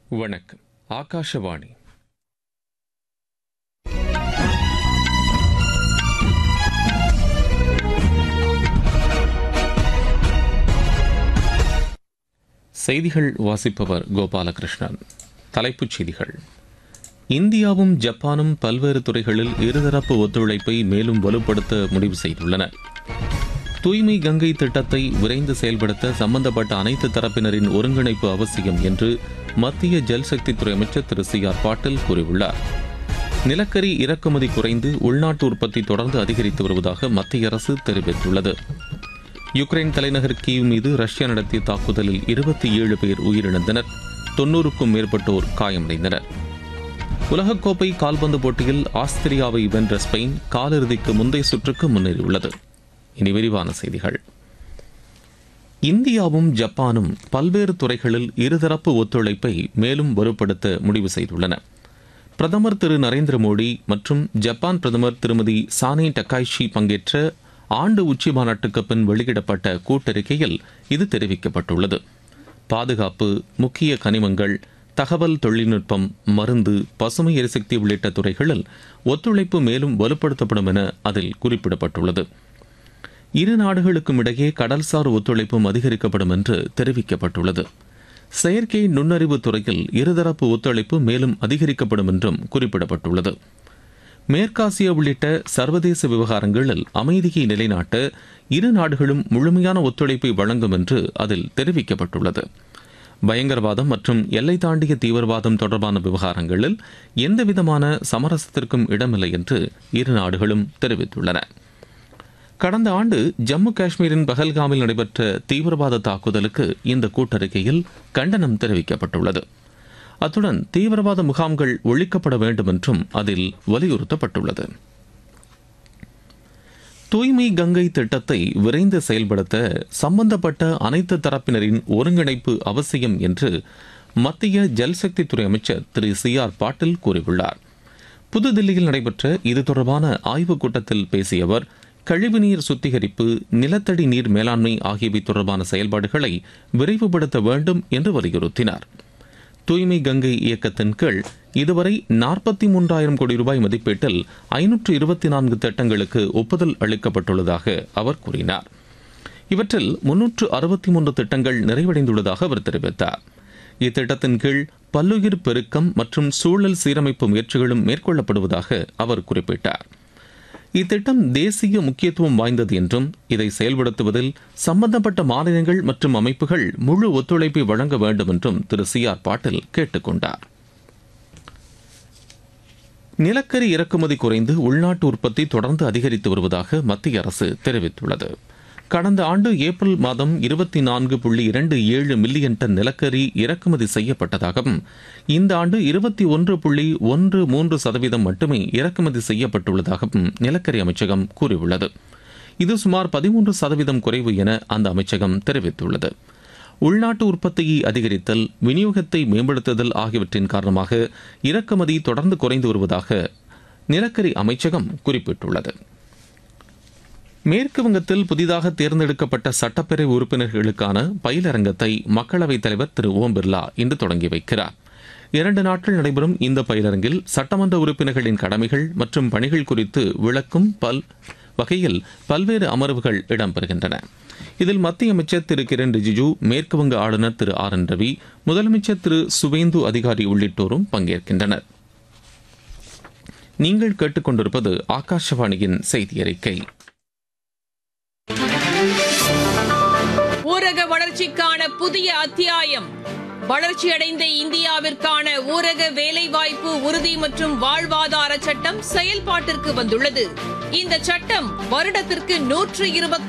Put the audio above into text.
வணக்கம் ஆகாஷவாணி செய்திகள் வாசிப்பவர் கோபாலகிருஷ்ணன் தலைப்புச் செய்திகள் இந்தியாவும் ஜப்பானும் பல்வேறு துறைகளில் இருதரப்பு ஒத்துழைப்பை மேலும் வலுப்படுத்த முடிவு செய்துள்ளன தூய்மை கங்கை திட்டத்தை விரைந்து செயல்படுத்த சம்பந்தப்பட்ட அனைத்து தரப்பினரின் ஒருங்கிணைப்பு அவசியம் என்று மத்திய ஜல்சக்தித்துறை அமைச்சர் திரு சி ஆர் பாட்டீல் கூறியுள்ளார் நிலக்கரி இறக்குமதி குறைந்து உள்நாட்டு உற்பத்தி தொடர்ந்து அதிகரித்து வருவதாக மத்திய அரசு தெரிவித்துள்ளது யுக்ரைன் தலைநகர் கீவ் மீது ரஷ்யா நடத்திய தாக்குதலில் இருபத்தி ஏழு பேர் உயிரிழந்தனர் தொன்னூறுக்கும் மேற்பட்டோர் காயமடைந்தனர் உலகக்கோப்பை கால்பந்து போட்டியில் ஆஸ்திரியாவை வென்ற ஸ்பெயின் காலிறுதிக்கு முந்தைய சுற்றுக்கு முன்னேறியுள்ளது இனி விரிவான செய்திகள் இந்தியாவும் ஜப்பானும் பல்வேறு துறைகளில் இருதரப்பு ஒத்துழைப்பை மேலும் வலுப்படுத்த முடிவு செய்துள்ளன பிரதமர் திரு நரேந்திர மோடி மற்றும் ஜப்பான் பிரதமர் திருமதி சானே டக்காய்ஷி பங்கேற்ற ஆண்டு உச்சி மாநாட்டுக்கு பின் வெளியிடப்பட்ட கூட்டறிக்கையில் இது தெரிவிக்கப்பட்டுள்ளது பாதுகாப்பு முக்கிய கனிமங்கள் தகவல் தொழில்நுட்பம் மருந்து பசுமை எரிசக்தி உள்ளிட்ட துறைகளில் ஒத்துழைப்பு மேலும் வலுப்படுத்தப்படும் என அதில் குறிப்பிடப்பட்டுள்ளது இரு நாடுகளுக்கும் இடையே கடல்சார் ஒத்துழைப்பும் அதிகரிக்கப்படும் என்று தெரிவிக்கப்பட்டுள்ளது செயற்கை நுண்ணறிவு துறையில் இருதரப்பு ஒத்துழைப்பு மேலும் அதிகரிக்கப்படும் என்றும் குறிப்பிடப்பட்டுள்ளது மேற்காசியா உள்ளிட்ட சர்வதேச விவகாரங்களில் அமைதியை நிலைநாட்ட இரு நாடுகளும் முழுமையான ஒத்துழைப்பை வழங்கும் என்று அதில் தெரிவிக்கப்பட்டுள்ளது பயங்கரவாதம் மற்றும் எல்லை தாண்டிய தீவிரவாதம் தொடர்பான விவகாரங்களில் எந்தவிதமான சமரசத்திற்கும் இடமில்லை என்று இரு நாடுகளும் தெரிவித்துள்ளன கடந்த ஆண்டு ஜம்மு காஷ்மீரின் பஹல்காமில் நடைபெற்ற தீவிரவாத தாக்குதலுக்கு இந்த கூட்டறிக்கையில் கண்டனம் தெரிவிக்கப்பட்டுள்ளது அத்துடன் தீவிரவாத முகாம்கள் ஒழிக்கப்பட வேண்டும் என்றும் அதில் வலியுறுத்தப்பட்டுள்ளது தூய்மை கங்கை திட்டத்தை விரைந்து செயல்படுத்த சம்பந்தப்பட்ட அனைத்து தரப்பினரின் ஒருங்கிணைப்பு அவசியம் என்று மத்திய ஜல்சக்தித்துறை அமைச்சர் திரு சி ஆர் பாட்டீல் கூறியுள்ளார் புதுதில்லியில் நடைபெற்ற இது தொடர்பான ஆய்வுக் கூட்டத்தில் பேசிய அவர் கழிவுநீர் சுத்திகரிப்பு நிலத்தடி நீர் மேலாண்மை ஆகியவை தொடர்பான செயல்பாடுகளை விரைவுபடுத்த வேண்டும் என்று வலியுறுத்தினார் தூய்மை கங்கை இயக்கத்தின் கீழ் இதுவரை நாற்பத்தி மூன்றாயிரம் கோடி ரூபாய் மதிப்பீட்டில் ஐநூற்று இருபத்தி நான்கு திட்டங்களுக்கு ஒப்புதல் அளிக்கப்பட்டுள்ளதாக அவர் கூறினார் இவற்றில் முன்னூற்று அறுபத்தி மூன்று திட்டங்கள் நிறைவடைந்துள்ளதாக அவர் தெரிவித்தார் இத்திட்டத்தின் கீழ் பல்லுயிர் பெருக்கம் மற்றும் சூழல் சீரமைப்பு முயற்சிகளும் மேற்கொள்ளப்படுவதாக அவர் குறிப்பிட்டார் இத்திட்டம் தேசிய முக்கியத்துவம் வாய்ந்தது என்றும் இதை செயல்படுத்துவதில் சம்பந்தப்பட்ட மாநிலங்கள் மற்றும் அமைப்புகள் முழு ஒத்துழைப்பை வழங்க வேண்டும் என்றும் திரு சி ஆர் பாட்டீல் கேட்டுக் கொண்டார் நிலக்கரி இறக்குமதி குறைந்து உள்நாட்டு உற்பத்தி தொடர்ந்து அதிகரித்து வருவதாக மத்திய அரசு தெரிவித்துள்ளது கடந்த ஆண்டு ஏப்ரல் மாதம் இருபத்தி நான்கு புள்ளி இரண்டு ஏழு மில்லியன் டன் நிலக்கரி இறக்குமதி செய்யப்பட்டதாகவும் இந்த ஆண்டு இருபத்தி ஒன்று புள்ளி ஒன்று மூன்று சதவீதம் மட்டுமே இறக்குமதி செய்யப்பட்டுள்ளதாகவும் நிலக்கரி அமைச்சகம் கூறியுள்ளது இது சுமார் பதிமூன்று சதவீதம் குறைவு என அந்த அமைச்சகம் தெரிவித்துள்ளது உள்நாட்டு உற்பத்தியை அதிகரித்தல் விநியோகத்தை மேம்படுத்துதல் ஆகியவற்றின் காரணமாக இறக்குமதி தொடர்ந்து குறைந்து வருவதாக நிலக்கரி அமைச்சகம் குறிப்பிட்டுள்ளது மேற்கு வங்கத்தில் புதிதாக தேர்ந்தெடுக்கப்பட்ட சட்டப்பேரவை உறுப்பினர்களுக்கான பயிலரங்கத்தை மக்களவைத் தலைவர் திரு ஓம் பிர்லா இன்று தொடங்கி வைக்கிறார் இரண்டு நாட்கள் நடைபெறும் இந்த பயிலரங்கில் சட்டமன்ற உறுப்பினர்களின் கடமைகள் மற்றும் பணிகள் குறித்து விளக்கும் பல் வகையில் பல்வேறு அமர்வுகள் இடம்பெறுகின்றன இதில் மத்திய அமைச்சர் திரு கிரண் ரிஜிஜு மேற்குவங்க ஆளுநர் திரு ஆர் என் ரவி முதலமைச்சர் திரு சுவேந்து அதிகாரி உள்ளிட்டோரும் பங்கேற்கின்றனர் நீங்கள் கேட்டுக்கொண்டிருப்பது ஆகாஷவாணியின் செய்தி அறிக்கை ஊரக வளர்ச்சிக்கான புதிய அத்தியாயம் வளர்ச்சியடைந்த இந்தியாவிற்கான ஊரக வேலைவாய்ப்பு உறுதி மற்றும் வாழ்வாதார சட்டம் செயல்பாட்டிற்கு வந்துள்ளது இந்த சட்டம் வருடத்திற்கு நூற்று இருபத்தி